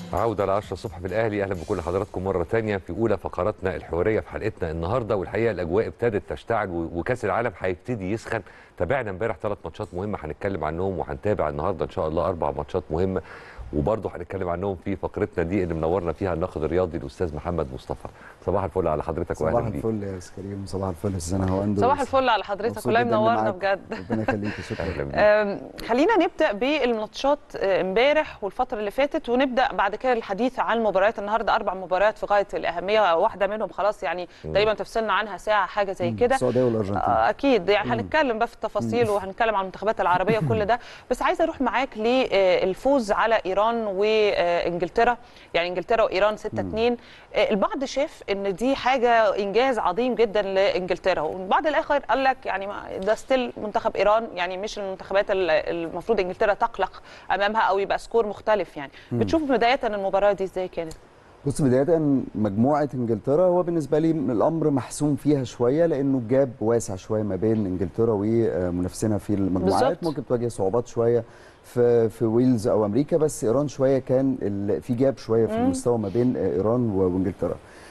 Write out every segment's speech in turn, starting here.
عودة ل 10 الصبح في الأهلي أهلا بكل حضراتكم مرة تانية في أولى فقراتنا الحوارية في حلقتنا النهاردة والحقيقة الأجواء ابتدت تشتعل و- وكأس العالم هيبتدي يسخن تابعنا امبارح ثلاث ماتشات مهمة هنتكلم عنهم وهنتابع النهاردة إن شاء الله أربع ماتشات مهمة وبرضه هنتكلم عنهم في فقرتنا دي اللي منورنا فيها الناقد الرياضي الأستاذ محمد مصطفى صباح الفل على حضرتك صباح وأهلا بيك الفل يا استاذ كريم صباح الفل يا استاذ هواندو صباح الفل على حضرتك مبسوط والله جداً إني منورنا معاك. بجد ربنا يخليكي شكرا أهلا بيك أم، خلينا نبدا بالماتشات آه، امبارح والفتره اللي فاتت ونبدا بعد كده الحديث عن مباريات النهارده اربع مباريات في غايه الاهميه واحده منهم خلاص يعني تقريبا تفصلنا عنها ساعه حاجه زي كده السعوديه والارجنتين آه، اكيد يعني هنتكلم بقى في التفاصيل وهنتكلم عن المنتخبات العربيه كل ده بس عايزه اروح معاك للفوز على ايران وانجلترا يعني انجلترا وايران 6 2 البعض شاف ان دي حاجه انجاز عظيم جدا لانجلترا والبعض الاخر قال لك يعني ما- ده ستيل منتخب ايران يعني مش المنتخبات ال- المفروض انجلترا تقلق امامها او يبقى سكور مختلف يعني بتشوف بدايه المباراه دي ازاي كانت بص بدايه مجموعه انجلترا هو بالنسبه لي الامر محسوم فيها شويه لانه الجاب واسع شويه ما بين انجلترا ومنافسينها في المجموعات بالظبط. ممكن تواجه صعوبات شويه في في ويلز او امريكا بس ايران شويه كان ال- في جاب شويه في المستوى ما بين ايران و- وانجلترا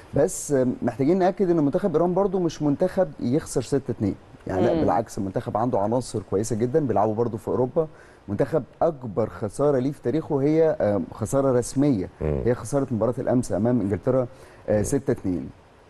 بس محتاجين ناكد ان منتخب ايران برضو مش منتخب يخسر 6 2 يعني لا مم. بالعكس المنتخب عنده عناصر كويسه جدا بيلعبوا برضو في اوروبا منتخب اكبر خساره ليه في تاريخه هي آه، خساره رسميه مم. هي خساره مباراه الامس امام انجلترا 6 2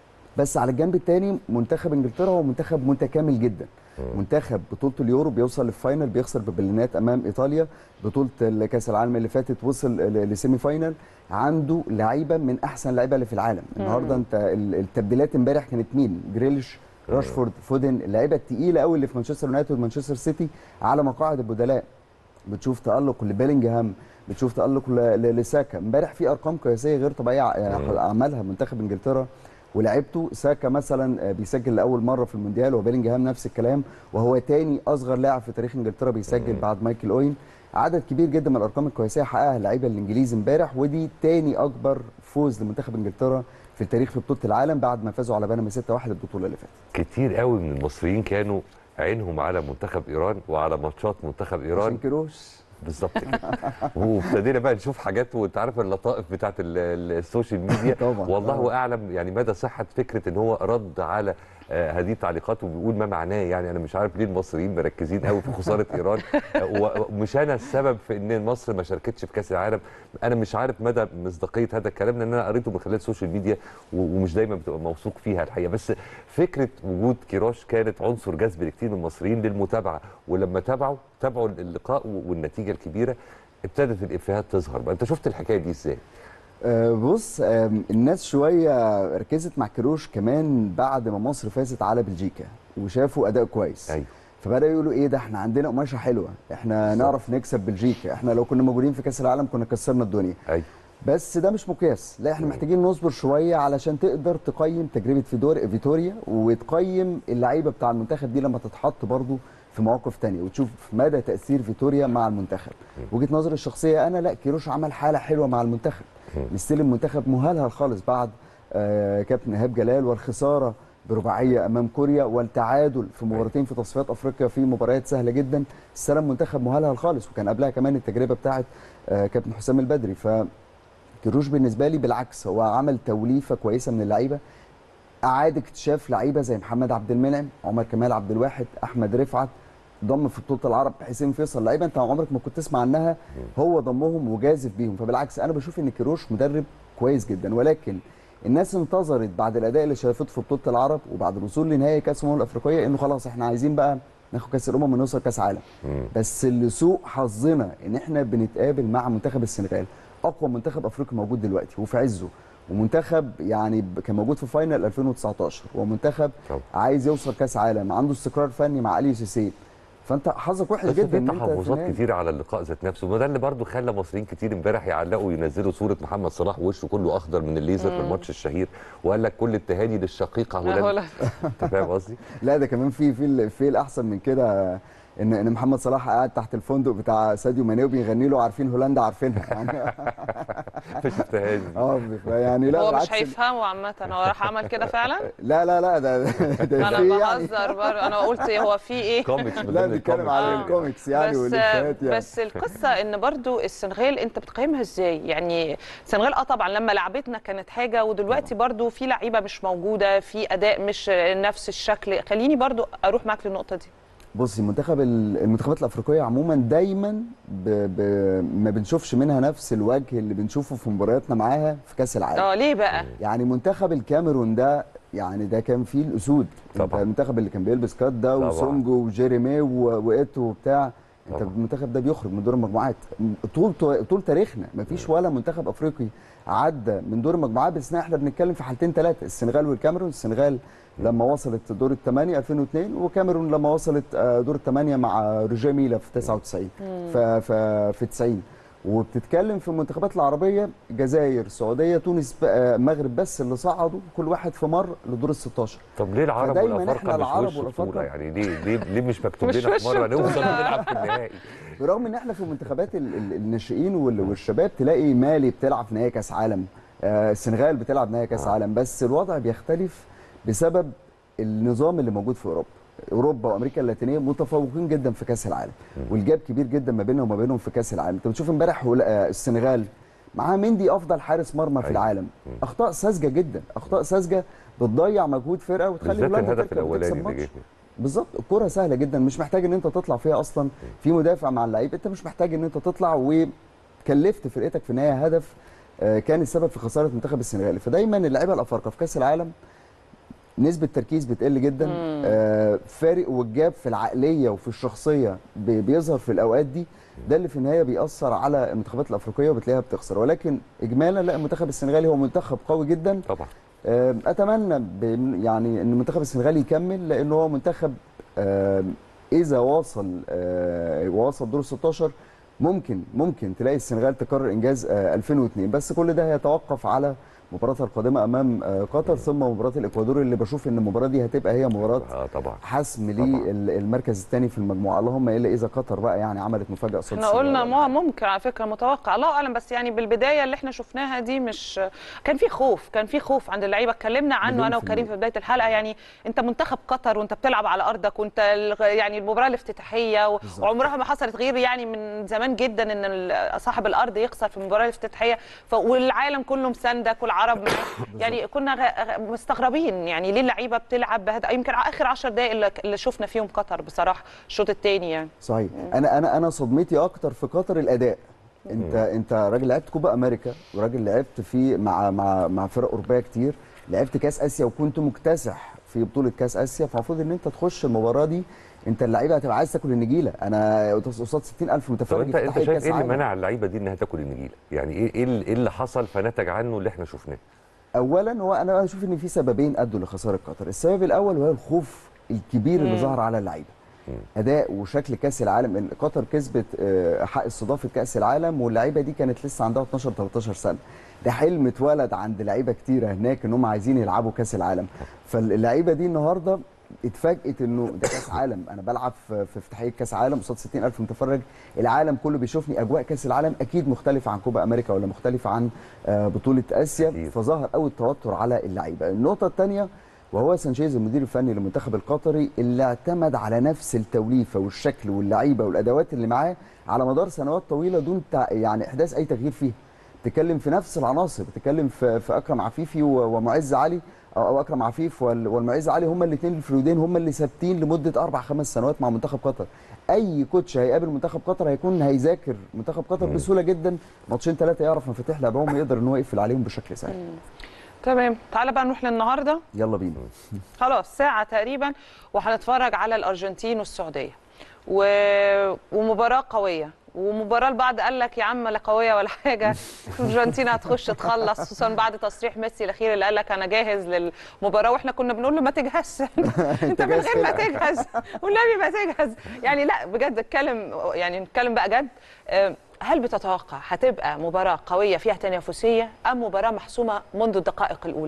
بس على الجنب الثاني منتخب انجلترا هو منتخب متكامل جدا منتخب بطوله اليورو بيوصل للفاينل بيخسر ببلينات امام ايطاليا بطوله كاس العالم اللي فاتت وصل ل- لسيمي فاينل عنده لعيبه من احسن اللعيبه اللي في العالم النهارده انت ال- التبديلات امبارح كانت مين جريليش راشفورد فودن اللعيبه الثقيله قوي اللي في مانشستر يونايتد ومانشستر سيتي على مقاعد البدلاء بتشوف تألق لبيلينجهام بتشوف تألق ل- ل- لساكا امبارح في ارقام قياسيه غير طبيعيه ع- عملها منتخب انجلترا ولعبته ساكا مثلا آه، بيسجل لاول مره في المونديال وبيلينجهام نفس الكلام وهو تاني اصغر لاعب في تاريخ انجلترا بيسجل بعد مايكل اوين عدد كبير جدا من الارقام القياسيه حققها اللعيبه الانجليز امبارح ودي تاني اكبر فوز لمنتخب انجلترا في التاريخ في بطوله العالم بعد ما فازوا على بنما 6-1 البطوله اللي فاتت كتير قوي من المصريين كانوا عينهم على منتخب إيران وعلى ماتشات منتخب إيران عشان كيروش بالظبط كده وابتدينا بقى نشوف حاجات وانت عارف اللطائف بتاعت ال- ال- السوشيال ميديا طبعاً. والله آه. اعلم يعني مدى صحه فكره ان هو رد على آه، هذه التعليقات وبيقول ما معناه يعني انا مش عارف ليه المصريين مركزين قوي في خساره ايران آه، و- ومش انا السبب في ان مصر ما شاركتش في كاس العالم انا مش عارف مدى مصداقيه هذا الكلام لان انا قريته من خلال السوشيال ميديا و- ومش دايما بتبقى موثوق فيها الحقيقه بس فكره وجود كيروش كانت عنصر جذب لكثير من المصريين للمتابعه ولما تابعوا تابعوا اللقاء و- والنتيجه الكبيره ابتدت الافيهات تظهر بقى انت شفت الحكايه دي ازاي؟ آه، بص آم، الناس شويه ركزت مع كيروش كمان بعد ما مصر فازت على بلجيكا وشافوا اداء كويس ايوه فبداوا يقولوا ايه ده احنا عندنا قماشه حلوه احنا بالظبط. نعرف نكسب بلجيكا احنا لو كنا موجودين في كاس العالم كنا كسرنا الدنيا ايوه بس ده مش مقياس لا احنا مم. محتاجين نصبر شويه علشان تقدر تقيم تجربه فيدور فيتوريا وتقيم اللعيبه بتاع المنتخب دي لما تتحط برضو في مواقف تانية وتشوف مدى تاثير فيتوريا مع المنتخب وجهه نظري الشخصيه انا لا كيروش عمل حاله حلوه مع المنتخب مم. مستلم منتخب مهلهل خالص بعد آه كابتن ايهاب جلال والخساره برباعيه امام كوريا والتعادل في مباراتين في تصفيات افريقيا في مباريات سهله جدا استلم منتخب مهلهل خالص وكان قبلها كمان التجربه بتاعت آه كابتن حسام البدري ف كيروش بالنسبه لي بالعكس هو عمل توليفه كويسه من اللعيبه اعاد اكتشاف لعيبه زي محمد عبد المنعم عمر كمال عبد الواحد احمد رفعت ضم في بطوله العرب حسين فيصل لعيبه انت عمرك ما كنت تسمع عنها هو ضمهم وجازف بيهم فبالعكس انا بشوف ان كيروش مدرب كويس جدا ولكن الناس انتظرت بعد الاداء اللي شافته في بطوله العرب وبعد الوصول لنهائي كاس الامم الافريقيه انه خلاص احنا عايزين بقى ناخد كاس الامم ونوصل كاس عالم مم. بس اللي سوء حظنا ان احنا بنتقابل مع منتخب السنغال اقوى منتخب افريقي موجود دلوقتي وفي عزه ومنتخب يعني ب- كان موجود في فاينل 2019 ومنتخب طبعا. عايز يوصل كاس عالم عنده استقرار فني مع اليو سيسي فانت حظك وحش بس جدا في ان انت في تحفظات النهائي. كتير على اللقاء ذات نفسه وده اللي برضه خلى مصريين كتير امبارح يعلقوا ينزلوا صوره محمد صلاح وشه كله اخضر من الليزر في الماتش الشهير وقال لك كل التهاني للشقيقه هولندا هولندا. انت فاهم قصدي؟ لا ده كمان في في ال- في الاحسن من كده ان ان محمد صلاح قاعد تحت الفندق بتاع ساديو ماني وبيغني له عارفين هولندا عارفينها يعني ما شفتهاش دي. اه يعني لا هو مش بالعكس هيفهموا عامه هو راح عمل كده فعلا لا لا لا ده ده انا في يعني بهزر برضه انا قلت هو في ايه كوميكس من لا ضمن بيتكلم الكوميكس. على آه. الكوميكس يعني بس والإفيهات يعني بس القصه ان برضو السنغال انت بتقيمها ازاي يعني السنغال اه طبعا لما لعبتنا كانت حاجه ودلوقتي برضو في لعيبه مش موجوده في اداء مش نفس الشكل خليني برضو اروح معاك للنقطه دي بصي منتخب ال- المنتخبات الافريقيه عموما دايما ب... ب... ما بنشوفش منها نفس الوجه اللي بنشوفه في مبارياتنا معاها في كاس العالم اه ليه بقى يعني منتخب الكاميرون ده يعني ده كان فيه الاسود طبعا. انت المنتخب اللي كان بيلبس كات ده طبعا. وسونجو وجيريمي و- وايتو وبتاع انت طبعا. المنتخب ده بيخرج من دور المجموعات طول طول تاريخنا مفيش ولا منتخب افريقي عدى من دور المجموعات بس احنا بنتكلم في حالتين ثلاثه السنغال والكاميرون السنغال لما وصلت دور الثمانيه 2002 وكاميرون لما وصلت آه، دور الثمانيه مع روجيه ميلا في 99 ف- ف- في 90 وبتتكلم في المنتخبات العربيه الجزائر السعوديه تونس بقى المغرب بس اللي صعدوا كل واحد في مره لدور ال 16 طب ليه العرب فدايماً والافارقه إحنا مش العرب وش والأفارقة بطوله يعني ليه ليه ليه مش مكتوب مش لنا وش في مره نوصل بطولة. ونلعب في النهائي برغم ان احنا في منتخبات ال- ال- الناشئين وال- والشباب تلاقي مالي بتلعب في نهائي كاس عالم آه، السنغال بتلعب نهائي كاس آه. عالم بس الوضع بيختلف بسبب النظام اللي موجود في اوروبا اوروبا وامريكا اللاتينيه متفوقين جدا في كاس العالم والجاب كبير جدا ما بينهم وما بينهم في كاس العالم انت بتشوف امبارح هول- آه، السنغال معاه مندي افضل حارس مرمى في أيوة. العالم اخطاء ساذجه جدا اخطاء ساذجه بتضيع مجهود فرقه وتخلي بالذات هولندا الهدف تركب وتكسب الاولاني اللي ماتش. جه بالظبط الكرة سهلة جدا مش محتاج ان انت تطلع فيها اصلا في مدافع مع اللعيب انت مش محتاج ان انت تطلع وكلفت فرقتك في النهاية هدف آه، كان السبب في خسارة منتخب السنغال فدايما اللعيبة الافارقة في كأس العالم نسبة تركيز بتقل جدا آه، فارق والجاب في العقلية وفي الشخصية بي- بيظهر في الأوقات دي ده اللي في النهاية بيأثر على المنتخبات الأفريقية وبتلاقيها بتخسر ولكن إجمالا لا المنتخب السنغالي هو منتخب قوي جدا طبعا آه، اتمنى ب- يعني ان المنتخب السنغالي يكمل لانه هو منتخب آه، اذا واصل آه، واصل دور 16 ممكن ممكن تلاقي السنغال تكرر انجاز آه، 2002 بس كل ده هيتوقف على مباراتها القادمه امام آه، قطر ثم مباراه الاكوادور اللي بشوف ان المباراه دي هتبقى هي مباراه اه طبعا حسم طبعاً. للمركز الثاني في المجموعه اللهم الا اذا قطر بقى يعني عملت مفاجاه قصاد احنا السنغال قلنا ولا ما ممكن على فكره متوقع الله اعلم بس يعني بالبدايه اللي احنا شفناها دي مش كان في خوف كان في خوف عند اللعيبه اتكلمنا عنه مليون انا في وكريم المية. في بدايه الحلقه يعني انت منتخب قطر وانت بتلعب على ارضك وانت الغ- يعني المباراه الافتتاحيه و- بالظبط. وعمرها ما حصلت غير يعني من زمان جدا ان ال- صاحب الارض يخسر في المباراه الافتتاحيه ف... والعالم كله مساندك والعرب معاك يعني كنا غ... غ- مستغربين يعني ليه اللعيبه بتلعب بهذا يمكن اخر 10 دقائق اللي... اللي شفنا فيهم قطر بصراحه الشوط الثاني يعني صحيح انا انا انا صدمتي اكتر في قطر الاداء انت انت راجل لعبت كوبا امريكا وراجل لعبت في مع مع مع فرق اوروبيه كتير لعبت كاس اسيا وكنت مكتسح في بطوله كاس اسيا فالمفروض ان انت تخش المباراه دي انت اللعيبه هتبقى عايز تاكل النجيله انا قصاد 60000 طب متفرج انت انت افتتاحية شايف كأس ايه اللي عالم. منع اللعيبه دي انها تاكل النجيله؟ يعني ايه ايه اللي- ايه اللي حصل فنتج عنه اللي احنا شفناه؟ اولا هو انا اشوف ان في سببين ادوا لخساره قطر السبب الاول وهو الخوف الكبير اللي مم. ظهر على اللعيبه اداء وشكل كاس العالم إن قطر كسبت آه، حق استضافه كاس العالم واللعيبه دي كانت لسه عندها 12 13 سنه ده حلم اتولد عند لعيبه كتيره هناك ان هم عايزين يلعبوا كاس العالم فاللعيبه دي النهارده اتفاجئت انه ده كاس عالم انا بلعب في في افتتاحيه كاس عالم قصاد 60000 متفرج العالم كله بيشوفني اجواء كاس العالم اكيد مختلفه عن كوبا امريكا ولا مختلفه عن آه، بطوله اسيا أكيد. فظهر قوي التوتر على اللعيبه النقطه الثانيه وهو سانشيز المدير الفني للمنتخب القطري اللي اعتمد على نفس التوليفه والشكل واللعيبه والادوات اللي معاه على مدار سنوات طويله دون تع- يعني احداث اي تغيير فيها بتتكلم في نفس العناصر بتتكلم في, في اكرم عفيفي و- ومعز علي او أو اكرم عفيف وال- والمعز علي هما الاثنين الفلويدين هما اللي ثابتين لمده اربع خمس سنوات مع منتخب قطر اي كوتش هيقابل منتخب قطر هيكون هيذاكر منتخب قطر مم. بسهوله جدا ماتشين ثلاثه يعرف مفاتيح لعبهم يقدر ان هو يقفل عليهم بشكل سهل تمام تعالى بقى نروح للنهارده يلا بينا خلاص ساعة تقريبا وهنتفرج على الأرجنتين والسعودية و... ومباراة قوية ومباراة البعض قال لك يا عم لا قوية ولا حاجة الأرجنتين هتخش تخلص خصوصا بعد تصريح ميسي الأخير اللي قال لك أنا جاهز للمباراة واحنا كنا بنقول له ما تجهزش أنت من جاهز غير ما تلعب. تجهز والنبي ما تجهز يعني لا بجد اتكلم يعني نتكلم بقى جد آه، هل بتتوقع هتبقى مباراة قوية فيها تنافسية أم مباراة محسومة منذ الدقائق الأولى؟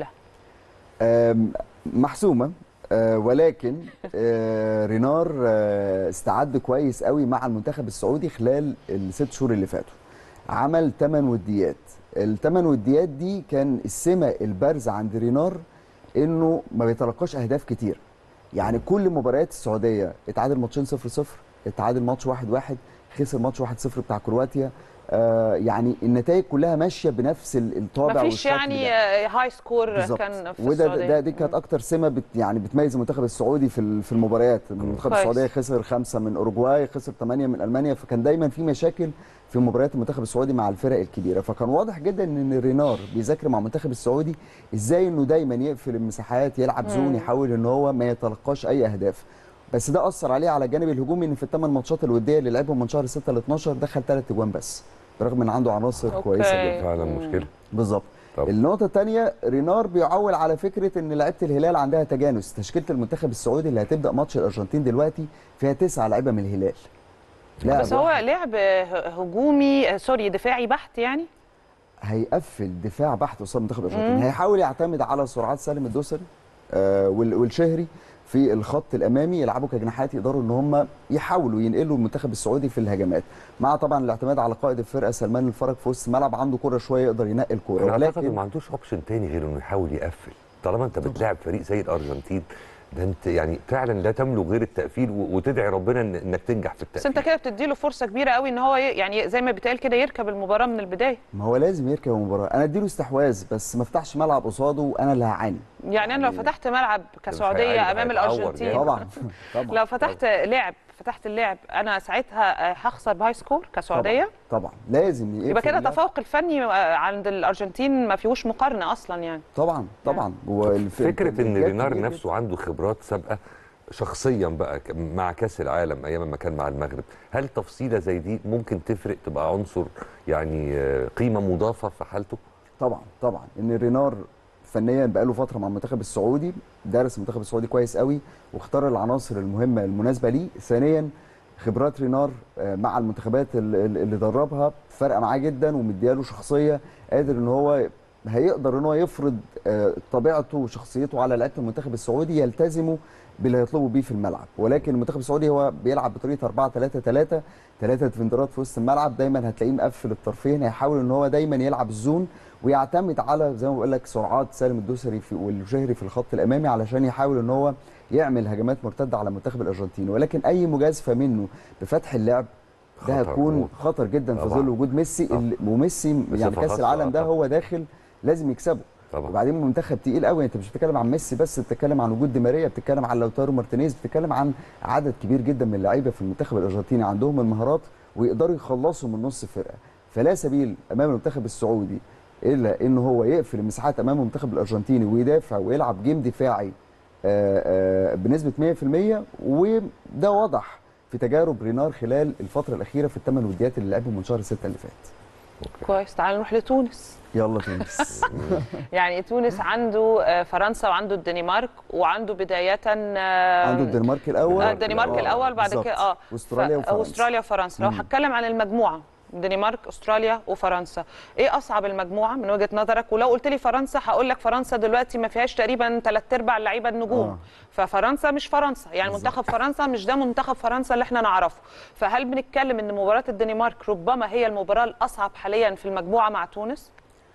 آم، محسومه آه، ولكن آه، رينار آه، استعد كويس قوي مع المنتخب السعودي خلال الست شهور اللي فاتوا عمل 8 وديات الثمان وديات دي كان السمه البارزه عند رينار انه ما بيتلقاش اهداف كتير يعني كل مباريات السعوديه اتعادل ماتشين 0 0 اتعادل ماتش 1 1 خسر ماتش 1 0 بتاع كرواتيا آه يعني النتائج كلها ماشيه بنفس ال- الطابع مفيش والشكل يعني ده. آه، هاي سكور بالظبط. كان في وده السعوديه ده دي كانت اكتر سمه بت يعني بتميز المنتخب السعودي في ال- في المباريات المنتخب كويس. السعوديه خسر خمسه من اوروجواي خسر ثمانيه من المانيا فكان دايما في مشاكل في مباريات المنتخب السعودي مع الفرق الكبيره فكان واضح جدا ان رينار بيذاكر مع المنتخب السعودي ازاي انه دايما يقفل المساحات يلعب زون يحاول ان هو ما يتلقاش اي اهداف بس ده اثر عليه على الجانب الهجومي ان في الثمان ماتشات الوديه اللي لعبهم من شهر 6 ل 12 دخل ثلاث اجوان بس برغم ان عنده عناصر أوكي. كويسه جدا فعلا مشكله بالظبط طب. النقطة الثانية رينار بيعول على فكرة ان لعيبة الهلال عندها تجانس، تشكيلة المنتخب السعودي اللي هتبدأ ماتش الأرجنتين دلوقتي فيها تسعة لعيبة من الهلال. لاعب بس هو واحد لعب آه، هجومي آه، سوري دفاعي بحت يعني هيقفل دفاع بحت قصاد المنتخب الأرجنتيني، هيحاول يعتمد على سرعات سالم الدوسري آه وال- والشهري في الخط الامامي يلعبوا كجناحات يقدروا ان هم يحاولوا ينقلوا المنتخب السعودي في الهجمات مع طبعا الاعتماد على قائد الفرقه سلمان الفرج في وسط الملعب عنده كره شويه يقدر ينقل الكوره انا اعتقد إنه ما عندوش اوبشن تاني غير انه يحاول يقفل طالما انت بتلاعب فريق زي الارجنتين ده انت يعني فعلا لا تملك غير التقفيل و- وتدعي ربنا إن- انك تنجح في بس التقفيل انت كده بتديله فرصه كبيره قوي ان هو ي- يعني زي ما بيتقال كده يركب المباراه من البدايه ما هو لازم يركب المباراه انا اديله استحواذ بس ما افتحش ملعب قصاده وانا اللي هعاني يعني انا لو فتحت ملعب كسعوديه هيعاني- امام هيتعور الارجنتين جامد. طبعا طبعا لو فتحت لعب فتحت اللعب انا ساعتها آه، هخسر بهاي سكور كسعوديه طبعا, طبعا. لازم يقفل يبقى كده اللعب. التفوق الفني آه، عند الارجنتين ما فيهوش مقارنه اصلا يعني طبعا طبعا والف- فكره ان الجاب رينار كبير نفسه عنده خبرات سابقه شخصيا بقى ك- مع كاس العالم ايام ما كان مع المغرب هل تفصيله زي دي ممكن تفرق تبقى عنصر يعني آه، قيمه مضافه في حالته طبعا طبعا ان رينار فنيا بقاله فتره مع المنتخب السعودي دارس المنتخب السعودي كويس قوي واختار العناصر المهمه المناسبه ليه ثانيا خبرات رينار آه، مع المنتخبات ال- ال- اللي دربها فارقه معاه جدا ومدياله شخصيه قادر ان هو هيقدر ان هو يفرض آه، طبيعته وشخصيته على لعيبه المنتخب السعودي يلتزموا باللي هيطلبوا بيه في الملعب ولكن المنتخب السعودي هو بيلعب بطريقه 4 3 3 ثلاثه ديفندرات في وسط الملعب دايما هتلاقيه مقفل الطرفين هيحاول ان هو دايما يلعب الزون ويعتمد على زي ما بقول لك سرعات سالم الدوسري في والجهري في الخط الامامي علشان يحاول ان هو يعمل هجمات مرتده على المنتخب الارجنتيني ولكن اي مجازفه منه بفتح اللعب ده خطر هيكون موت. خطر جدا في طبعاً. ظل وجود ميسي طبعاً. اللي- وميسي يعني بصفة كاس خاصة، العالم ده طبعاً. هو داخل لازم يكسبه طبعا وبعدين منتخب تقيل قوي انت مش بتتكلم عن ميسي بس بتتكلم عن وجود دي ماريا بتتكلم عن لوتارو مارتينيز بتتكلم عن عدد كبير جدا من اللعيبه في المنتخب الارجنتيني عندهم المهارات ويقدروا يخلصوا من نص فرقه فلا سبيل امام المنتخب السعودي الا ان هو يقفل المساحات امام المنتخب الارجنتيني ويدافع ويلعب جيم دفاعي آه، آه، بنسبه 100% وده واضح في تجارب رينار خلال الفتره الاخيره في الثمان وديات اللي لعبهم من شهر 6 اللي فات كويس تعال نروح لتونس يلا تونس يعني تونس عنده آه، فرنسا وعنده الدنمارك وعنده بدايه آه، عنده الدنمارك الاول آه، الدنمارك آه، الاول بعد بالظبط. كده اه واستراليا ف- وفرنسا واستراليا وفرنسا لو مم. هتكلم عن المجموعه الدنمارك استراليا وفرنسا ايه اصعب المجموعه من وجهه نظرك ولو قلت لي فرنسا هقول لك فرنسا دلوقتي ما فيهاش تقريبا ثلاث ارباع اللعيبه النجوم آه. ففرنسا مش فرنسا يعني منتخب فرنسا مش ده منتخب فرنسا اللي احنا نعرفه فهل بنتكلم ان مباراه الدنمارك ربما هي المباراه الاصعب حاليا في المجموعه مع تونس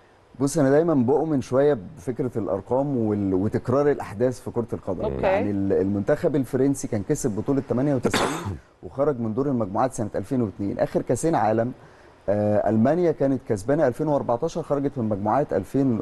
بص انا دايما بؤمن شويه بفكره الارقام وال... وتكرار الاحداث في كره القدم أوكي. يعني ال- المنتخب الفرنسي كان كسب بطوله 98 وخرج من دور المجموعات سنه 2002 اخر كاسين عالم آه المانيا كانت كسبانه 2014 خرجت من مجموعات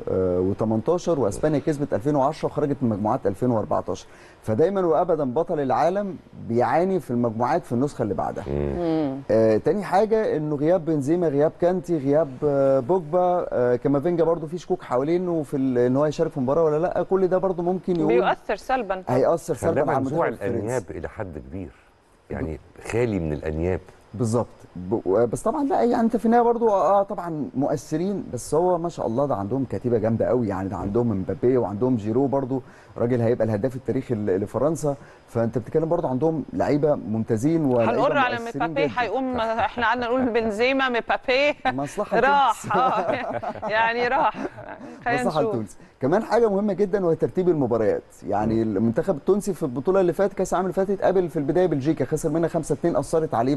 2018 واسبانيا كسبت 2010 وخرجت من مجموعات 2014 فدايما وابدا بطل العالم بيعاني في المجموعات في النسخه اللي بعدها آه تاني حاجه انه غياب بنزيما غياب كانتي غياب آه بوجبا آه كامافينجا برضو في شكوك حوالينه في ال- ان هو يشارك في المباراه ولا لا كل ده برضو ممكن يقول بيؤثر سلبا طبعاً. هيأثر خلاه سلبا على منزوع المنتخب الانياب الفرنسي الى حد كبير يعني خالي من الانياب بالظبط ب- بس طبعا لا يعني انت في النهايه برضو اه طبعا مؤثرين بس هو ما شاء الله ده عندهم كتيبه جامده قوي يعني ده عندهم مبابي وعندهم جيرو برضو راجل هيبقى الهداف التاريخي ل- لفرنسا فانت بتتكلم برضو عندهم لعيبه ممتازين ولاعيبه هنقر على مؤثرين مبابي جداً. هيقوم احنا قعدنا نقول بنزيما مبابي مصلحه راح تونس. اه يعني راح خلينا مصلحه نشوف لتونس كمان حاجه مهمه جدا وهي ترتيب المباريات يعني المنتخب التونسي في البطوله اللي فاتت كاس العالم اللي فاتت قابل في البدايه بلجيكا خسر منها 5 2 اثرت عليه بعد كده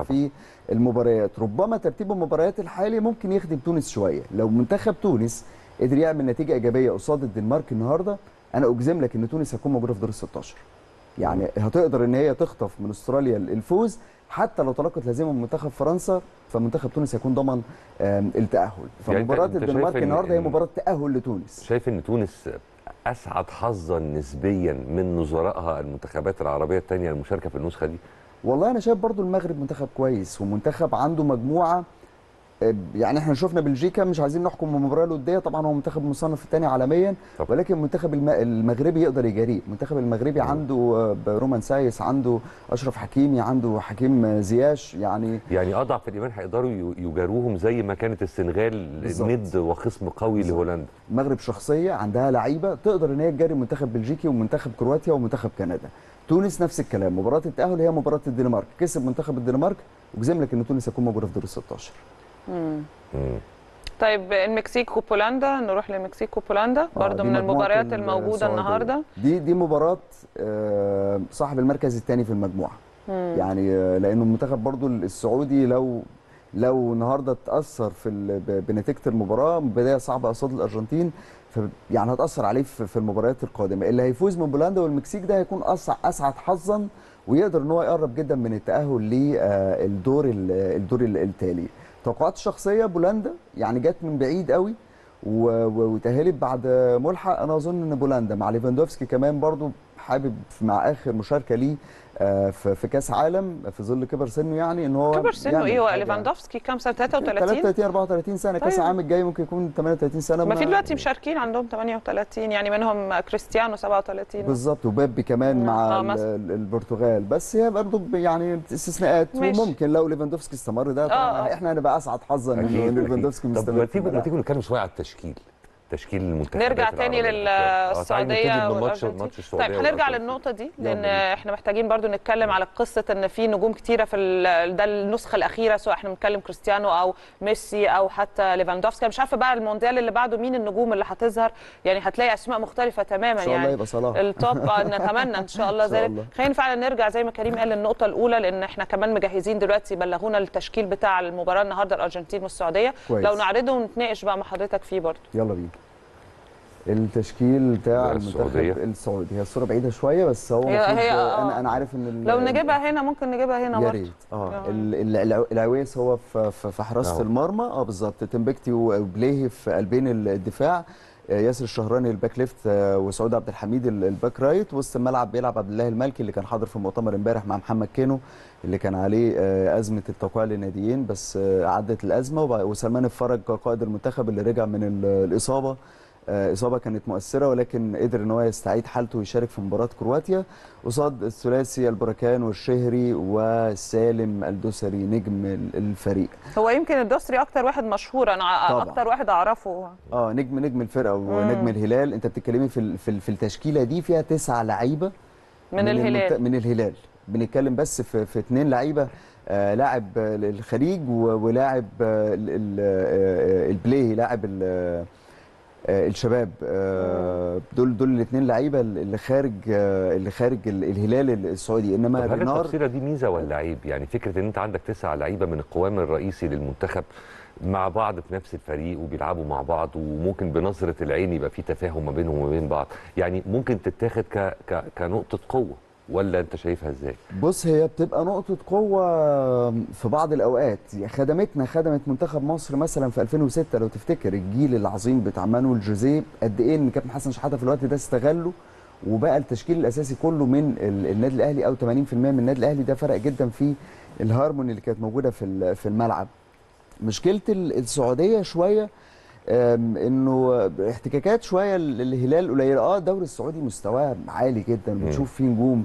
طبعا. في المباريات ربما ترتيب المباريات الحالي ممكن يخدم تونس شويه لو منتخب تونس قدر يعمل نتيجه ايجابيه قصاد الدنمارك النهارده انا اجزم لك ان تونس هتكون موجوده في دور ال 16 يعني هتقدر ان هي تخطف من استراليا الفوز حتى لو تلقت الهزيمه من منتخب فرنسا فمنتخب تونس هيكون ضمن آم، التاهل يعني أنت- فمباراه أنت شايف الدنمارك إن- النهارده هي إن- مباراه تاهل لتونس شايف ان تونس اسعد حظا نسبيا من نظرائها المنتخبات العربيه الثانيه المشاركه في النسخه دي والله انا شايف برضو المغرب منتخب كويس ومنتخب عنده مجموعه آه، يعني احنا شفنا بلجيكا مش عايزين نحكم المباراه الوديه طبعا هو منتخب مصنف الثاني عالميا طبعا. ولكن المنتخب الم- المغربي يقدر يجاريه المنتخب المغربي عنده آه، رومان سايس عنده اشرف حكيمي عنده حكيم آه، زياش يعني يعني اضعف الايمان هيقدروا ي- يجاروهم زي ما كانت السنغال بالظبط. ند وخصم قوي بالظبط. لهولندا المغرب شخصيه عندها لعيبه تقدر ان هي تجاري منتخب بلجيكي ومنتخب كرواتيا ومنتخب كندا تونس نفس الكلام مباراه التاهل هي مباراه الدنمارك كسب منتخب الدنمارك وجزم لك ان تونس هتكون موجوده في دور ال 16 مم. مم. طيب المكسيك وبولندا نروح للمكسيك وبولندا آه، برضو دي من مجموعة المباريات الموجوده السعودية. النهارده دي دي مباراه آه، صاحب المركز الثاني في المجموعه مم. يعني آه، لانه المنتخب برضو السعودي لو لو النهارده اتاثر في ال- ب- بنتيجه المباراه بدايه صعبه قصاد الارجنتين ف يعني هتاثر عليه في في المباريات القادمه اللي هيفوز من بولندا والمكسيك ده هيكون أسع اسعد حظا ويقدر ان هو يقرب جدا من التاهل للدور الدور ال- التالي توقعات الشخصيه بولندا يعني جت من بعيد قوي و- و- وتاهلت بعد ملحق انا اظن ان بولندا مع ليفاندوفسكي كمان برضو حابب مع اخر مشاركه ليه آه، في في كاس عالم في ظل كبر سنه يعني ان هو كبر سنه يعمل ايه هو حاجة. ليفاندوفسكي كام سنه 33 33 34 سنه كاس طيب. العالم الجاي ممكن يكون 38 سنه ما في ما- دلوقتي مشاركين عندهم 38 يعني منهم كريستيانو 37 بالظبط وبابي كمان مم. مع آه، ال- مثلا. ال- البرتغال بس هي برضه ب- يعني استثناءات ماشي. وممكن لو ليفاندوفسكي استمر ده طبعاً آه. احنا هنبقى اسعد حظا ان أكيد، ليفاندوفسكي أكيد. طب مستمر ما في تيجوا ما الملعب. تيجوا نتكلم شويه على التشكيل تشكيل المنتخبات نرجع تاني العربية. آه، تعالي للسعوديه نبتدي بماتش والارجنتين ماتش السعوديه طيب هنرجع والأرجنتين. للنقطه دي يلا لان بينا. احنا محتاجين برضو نتكلم على قصه ان في نجوم كتيره في ال- ده النسخه الاخيره سواء احنا بنتكلم كريستيانو او ميسي او حتى ليفاندوفسكي أنا مش عارفه بقى المونديال اللي بعده مين النجوم اللي هتظهر يعني هتلاقي اسماء مختلفه تماما ان شاء الله يعني يبقى صلاح التوب آه، نتمنى ان شاء الله إن شاء ذلك الله. خلينا فعلا نرجع زي ما كريم قال للنقطه الاولى لان احنا كمان مجهزين دلوقتي بلغونا التشكيل بتاع المباراه النهارده الارجنتين والسعوديه كويس. لو نعرضه ونتناقش بقى مع حضرتك فيه برضه يلا بينا التشكيل بتاع السعودية. المنتخب السعودي هي الصوره بعيده شويه بس هو هي- المفروض هي- انا آه. انا عارف ان ال- لو نجيبها هنا ممكن نجيبها هنا يا برضه ريت اه آه. ال- ال- الع- العويس هو في في في حراسه أهو. المرمى اه بالظبط تمبكتي وبليهي في قلبين الدفاع آه، ياسر الشهراني الباك ليفت آه، وسعود عبد الحميد ال- الباك رايت وسط الملعب بيلعب عبد الله المالكي اللي كان حاضر في المؤتمر امبارح مع محمد كينو اللي كان عليه آه، ازمه التوقيع للناديين بس آه، عدت الازمه وبع- وسلمان الفرج قائد المنتخب اللي رجع من ال- الاصابه آه، اصابه كانت مؤثره ولكن قدر ان هو يستعيد حالته ويشارك في مباراه كرواتيا قصاد الثلاثي البركان والشهري وسالم الدوسري نجم ال- الفريق هو يمكن الدوسري اكتر واحد مشهور انا ع- طبعاً. اكتر واحد اعرفه اه نجم نجم الفرقه ونجم الهلال انت بتتكلمي في ال- في ال- في التشكيله دي فيها تسع لعيبه من الهلال المنت- من الهلال بنتكلم بس في في اثنين لعيبه آه لاعب آه، الخليج و- ولاعب آه، ال- ال- آه، البلاي لاعب ال- آه، الشباب آه، دول دول الاثنين لعيبه اللي خارج آه، اللي خارج ال- الهلال السعودي انما طب هل رينار التفصيله دي ميزه ولا عيب؟ يعني فكره ان انت عندك تسع لعيبه من القوام الرئيسي للمنتخب مع بعض في نفس الفريق وبيلعبوا مع بعض وممكن بنظره العين يبقى في تفاهم ما بينهم وما بين بعض، يعني ممكن تتاخد ك... ك... كنقطه قوه ولا انت شايفها ازاي؟ بص هي بتبقى نقطة قوة في بعض الأوقات يعني خدمتنا خدمت منتخب مصر مثلا في 2006 لو تفتكر الجيل العظيم بتاع مانويل جوزيه قد إيه إن كابتن حسن شحاتة في الوقت ده استغله وبقى التشكيل الأساسي كله من ال- النادي الأهلي أو 80% من النادي الأهلي ده فرق جدا في الهارموني اللي كانت موجودة في ال- في الملعب مشكلة ال- السعودية شوية أم، انه احتكاكات شويه ال- الهلال قليله اه الدوري السعودي مستواه عالي جدا بنشوف فيه نجوم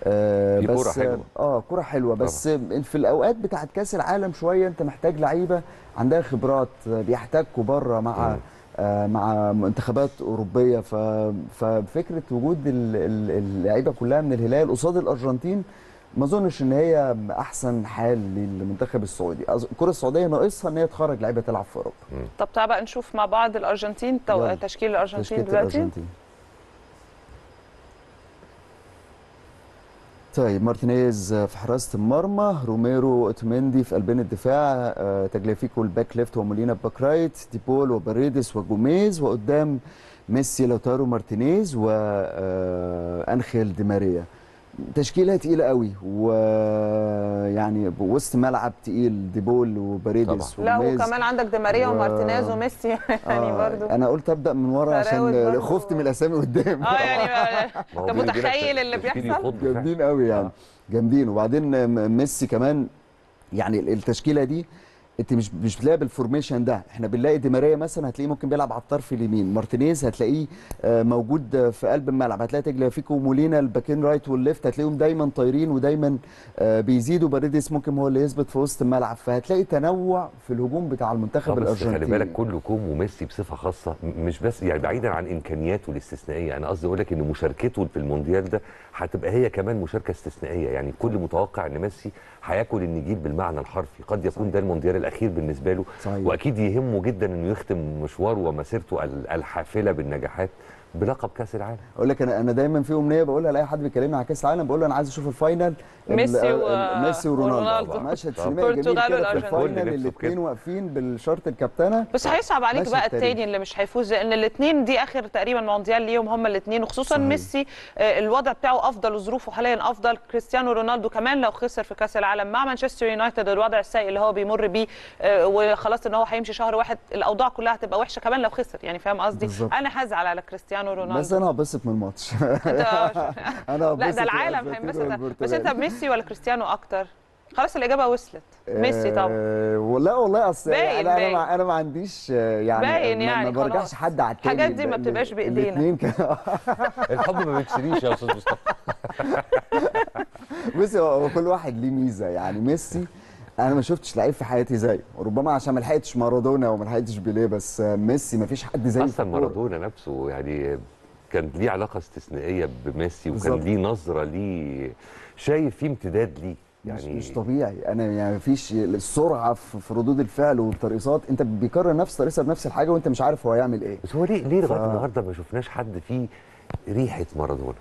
آه في بس كرة حلوة. اه كرة حلوه بس في الاوقات بتاعت كاس العالم شويه انت محتاج لعيبه عندها خبرات آه، بيحتكوا بره مع مم. آه مع منتخبات اوروبيه ف... ففكره وجود ال- ال- اللعيبه كلها من الهلال قصاد الارجنتين ما اظنش ان هي احسن حال للمنتخب السعودي أظ- الكره السعوديه ناقصها ان هي تخرج لعيبه تلعب في اوروبا طب تعال بقى نشوف مع بعض الارجنتين تو... يلا. تشكيل الارجنتين تشكيله دلوقتي الارجنتين طيب مارتينيز في حراسه المرمى روميرو اوتمندي في قلبين الدفاع آه، تاجلافيكو الباك ليفت ومولينا باك رايت ديبول وباريدس وجوميز وقدام ميسي لوتارو مارتينيز وانخيل دي ماريا تشكيله تقيله قوي ويعني وسط ملعب تقيل ديبول وباريدس لا وجوميز وكمان عندك دي ماريا و- ومارتينيز وميسي يعني آه، برضو انا قلت ابدا من ورا فراوت عشان برضو. خفت من الاسامي قدام اه يعني ما هو انت بيجي لك متخيل اللي تشكيل بيحصل يخض فعلا. جامدين قوي يعني آه. جامدين وبعدين م- ميسي كمان يعني ال- التشكيله دي انت مش مش بتلاقي بالفورميشن ده احنا بنلاقي دي ماريا مثلا هتلاقيه ممكن بيلعب على الطرف اليمين مارتينيز هتلاقيه آه، موجود آه، في قلب الملعب هتلاقي تجلافيكو ومولينا الباكين رايت والليفت هتلاقيهم دايما طايرين ودايما آه، بيزيدوا باريدس ممكن هو اللي يثبت في وسط الملعب فهتلاقي تنوع في الهجوم بتاع المنتخب آه، بس الارجنتيني خلي بالك كله كوم وميسي بصفه خاصه م- مش بس يعني بعيدا عن امكانياته الاستثنائيه انا قصدي اقول لك ان مشاركته في المونديال ده هتبقى هي كمان مشاركه استثنائيه يعني كل متوقع ان ميسي هياكل النجيل بالمعنى الحرفي قد يكون ده المونديال الاخير بالنسبه له صحيح. واكيد يهمه جدا انه يختم مشواره ومسيرته ال- الحافله بالنجاحات بلقب كاس العالم اقول لك انا انا دايما في امنيه بقولها لاي حد بيكلمني على كاس العالم بقول له انا عايز اشوف الفاينل ال- ميسي و- ال- ميسي ورونالدو ورونالدو. مشهد طبعا. سينمائي جميل البرتغال كده في والأرجنتين. كل الفاينل نفسه في الاثنين كده. واقفين بالشرط الكابتنه بس هيصعب عليك ماشي بقى التاريخ. التاني اللي مش هيفوز لان الاثنين دي اخر تقريبا مونديال ليهم هما الاثنين وخصوصا صحيح. ميسي آه، الوضع بتاعه افضل وظروفه حاليا افضل كريستيانو رونالدو كمان لو خسر في كاس العالم مع مانشستر يونايتد الوضع السيء اللي هو بيمر بيه آه، وخلاص ان هو هيمشي شهر واحد الاوضاع كلها هتبقى وحشه كمان لو خسر يعني فاهم قصدي بالظبط. انا هزعل على كريستيانو بس رونالدو انا هبسط من الماتش أنت- انا لا هبسط ده العالم بالأرجنتين هينبسط بس والبرتغال. انت ميسي ولا كريستيانو اكتر خلاص الاجابه وصلت ميسي طبعا آه، ولا والله اصل باين- انا انا باين. ما, انا ما عنديش آه، يعني باين ما- يعني ما برجعش خلاص. حد على التاني الحاجات دي ما ال- بتبقاش ال- بإيدينا. الاتنين كده الحب ما بيتشريش يا استاذ مصطفى بصي هو هو كل واحد ليه ميزه يعني ميسي انا ما شفتش لعيب في حياتي زيه ربما عشان ما لحقتش مارادونا وما لحقتش بيليه بس آه، ميسي ما فيش حد زيه في اصلا الكورة. مارادونا نفسه يعني كان ليه علاقه استثنائيه بميسي وكان بالظبط. ليه نظره ليه شايف فيه امتداد ليه مش, يعني مش طبيعي انا يعني مفيش السرعه في في ردود الفعل والترقيصات انت بيكرر نفس الترقيصه بنفس الحاجه وانت مش عارف هو هيعمل ايه بس هو ليه ليه لغايه ف- النهارده ما شفناش حد فيه ريحه مارادونا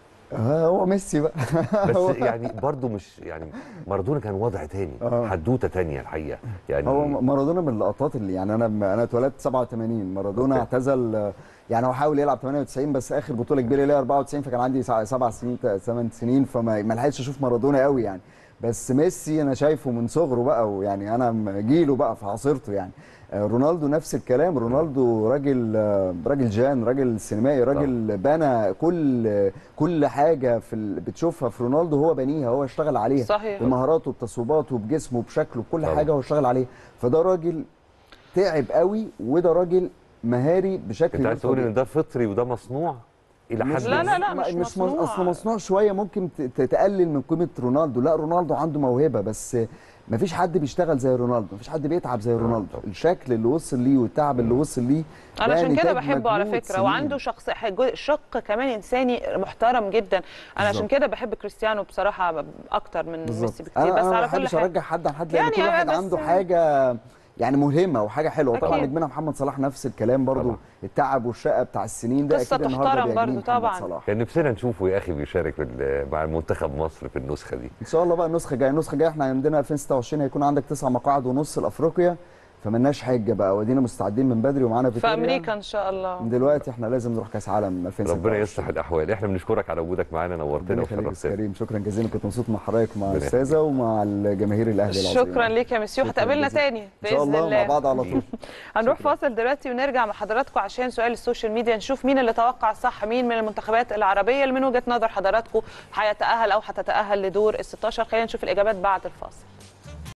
آه هو ميسي بقى بس هو- يعني برضه مش يعني مارادونا كان وضع تاني آه. حدوته تانية الحقيقه يعني هو مارادونا من اللقطات اللي يعني انا انا اتولدت 87 مارادونا أوكي. اعتزل آه، يعني هو حاول يلعب 98 بس اخر بطوله كبيره ليه 94 فكان عندي سع- سبع سنين ثمان سنين فما ما لحقتش اشوف مارادونا قوي يعني بس ميسي انا شايفه من صغره بقى ويعني انا م- جيله بقى في عصيرته يعني آه، رونالدو نفس الكلام رونالدو راجل آه، راجل جان راجل سينمائي راجل بنى كل كل حاجه في ال- بتشوفها في رونالدو هو بنيها هو اشتغل عليها صحيح. بمهاراته بتصويباته بجسمه بشكله بكل طبعا. حاجه هو اشتغل عليه فده راجل تعب قوي وده راجل مهاري بشكل انت غير عايز تقول طبيعي. ان ده فطري وده مصنوع الى حد لا، لا، لا. ما- مش مش مصنوع. اصل مصنوع شويه ممكن ت- ت- تقلل من قيمه رونالدو لا رونالدو عنده موهبه بس ما فيش حد بيشتغل زي رونالدو ما فيش حد بيتعب زي رونالدو طبعا. الشكل اللي وصل ليه والتعب اللي وصل ليه انا ده عشان كده نتاج بحبه على مجهود فكره سنين. وعنده شخص جو- شق كمان انساني محترم جدا انا عشان بالظبط. كده بحب كريستيانو بصراحه اكتر من ميسي بالظبط بكتير انا بس انا ما على كل بحبش حاجه ارجع حد عن حد لان يعني كل واحد بس- عنده حاجه يعني ملهمه وحاجه حلوه طبعا أكيد. نجمنا محمد صلاح نفس الكلام برضو طبعا. التعب والشقه بتاع السنين ده قصة اكيد النهارده تحترم بيعجبني برضو محمد طبعا. صلاح كان نفسنا نشوفه يا اخي بيشارك في ال- مع منتخب مصر في النسخه دي ان شاء الله بقى النسخه الجايه النسخه الجايه احنا عندنا 2026 هيكون عندك تسع مقاعد ونص لافريقيا فملناش حاجه بقى ودينا مستعدين من بدري ومعانا في فيتوريا. امريكا ان شاء الله من دلوقتي احنا لازم نروح كاس عالم 2026 ربنا يصلح الاحوال احنا بنشكرك على وجودك معانا نورتنا ربنا يخليك يا وشرفتنا كريم شكرا جزيلا كنت مبسوط مع حضرتك ومع ربنا الاستاذه ومع الجماهير الاهلي العظيم شكرا ليك يا مسيو شكراً هتقابلنا جزيلاً. تاني ان باذن شاء الله الله مع بعض على طول هنروح شكراً. فاصل دلوقتي ونرجع مع حضراتكم عشان سؤال السوشيال ميديا نشوف مين اللي توقع صح مين من المنتخبات العربيه اللي من وجهه نظر حضراتكم هيتاهل او هتتاهل لدور ال 16 خلينا نشوف الاجابات بعد الفاصل